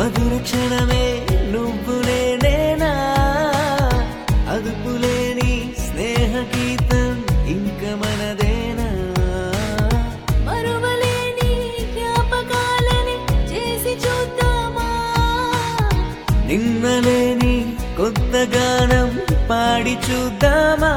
మధుర క్షణమే నువ్వులే నేనా అదుపులేని స్నేహ గీతం ఇంక మనదేనా మరువలేని జ్ఞాపకాలని చేసి చూద్దామా నిన్నలేని కొత్త గానం పాడి చూద్దామా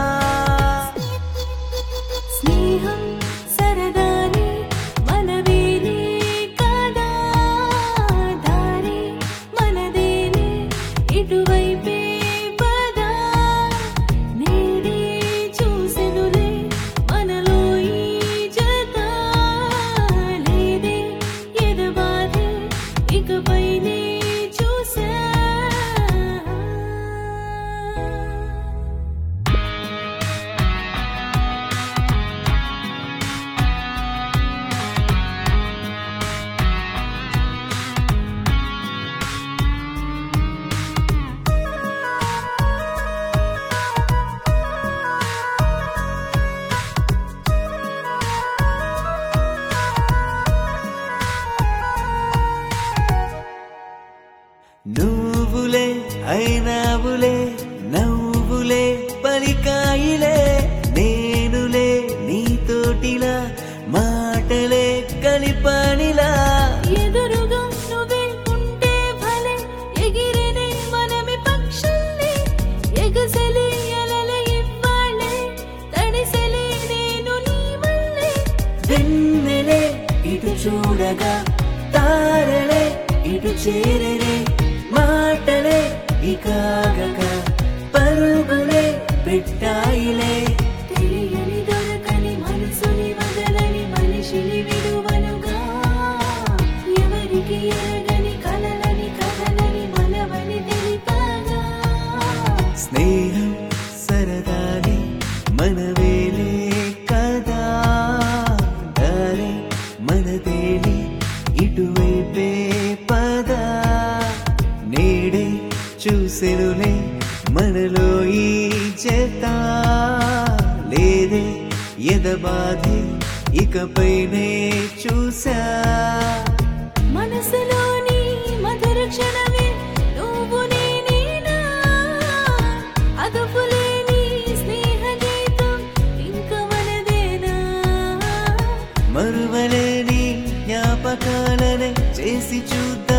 స్నేహం సరదాని మనవేనే కదా దారి మనదేనే ఇటువైపే పదా నేడే చూసెనులే మనలో ఈ జత లేదే ఎదబాధే ఇకపైనే చూసా నువ్వులే అయినావులే నవ్వులే పలికాయిలే నేనులే నీతోటిలా మాటలే కలిపానిలా ఎదురుగా నువ్వే ఉంటే భలే ఎగిరినే మనమి పక్షుల్ని ఎగసలే అలలే ఇవ్వాలే తడిసెలే నేను నీ వల్లే వెన్నెలే ఇటు చూడగా తారలే ఇటు చేరలే మాటలే ఇకాగక పరుగులే పెట్టాయిలే తెలియని దొరకని మనసుని వదలని మనిషిని విడువనుగా ఎవరికి ఎరగని కలలని కలలని మనవని తెలిపాగా స్నేహం సరదాని మనవేలే కదా దారి మనదేలి ఇటువైపే పద నేడే చూసెనులే మనలో ఈ చేత లేదే ఎదబాధే ఇకపైనే చూసా మనసులోని మధుర క్షణమే నువ్వు నేనేనా అదుపులేని స్నేహ గీతం ఇంక మనదేనా మరువలేని జ్ఞాపకాలనే చేసి చూద్దాం